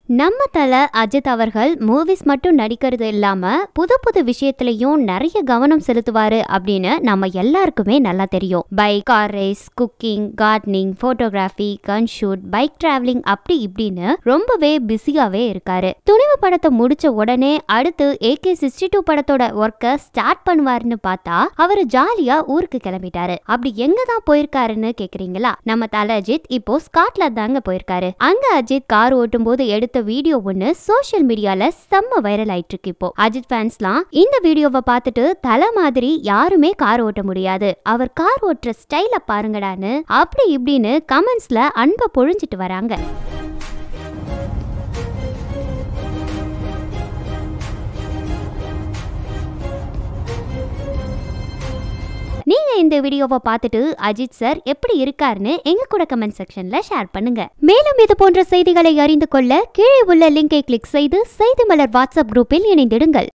நம்ம தல அஜித் அவர்கள் மூவிஸ் மட்டும் நடிக்கிறது இல்லாம புது புது விஷயத்திலையும் நிறைய கவனம் செலுத்துவாரு அப்படின்னு நம்ம எல்லாருக்குமே நல்லா தெரியும் bike car race cooking gardening photography gun shoot bike travelling அப்படி இப்படின்னு ரொம்பவே பிஸியாவே இருக்காரு துணிவு படத்தை முடிச்ச உடனே அடுத்து ஏகே சிக்ஸ்டி டூ படத்தோட ஒர்க்கை ஸ்டார்ட் பண்ணுவாருன்னு பார்த்தா அவர் ஜாலியா ஊருக்கு கிளம்பிட்டாரு அப்படி எங்க தான் போயிருக்காருன்னு கேக்குறீங்களா நம்ம தல அஜித் இப்போ ஸ்காட்லாந்து தாங்க போயிருக்காரு அங்க அஜித் கார் ஓட்டும் போது எடுத்த வீடியோ ஒண்ணு சோஷியல் மீடியால செம்ம வைரல் ஆயிட்டு இருக்கு இப்போ அஜித் ஃபேன்ஸ்லாம் இந்த வீடியோவை பார்த்துட்டு தலை மாதிரி யாருமே கார் ஓட்ட முடியாது அவர் கார் ஓட்டுற ஸ்டைல பாருங்கடான்னு அப்படி இப்படின்னு கமெண்ட்ஸ்ல அன்பை பொழிஞ்சிட்டு வராங்க நீங்க இந்த வீடியோவை பார்த்துட்டு அஜித் சார் எப்படி இருக்காருன்னு எங்க கூட கமெண்ட் செக்ஷன்ல ஷேர் பண்ணுங்க மேலும் இது போன்ற செய்திகளை அறிந்து கொள்ள கீழே உள்ள லிங்கை கிளிக் செய்து செய்தி மலர் வாட்ஸ்அப் குரூப்பில் இணைந்திடுங்கள்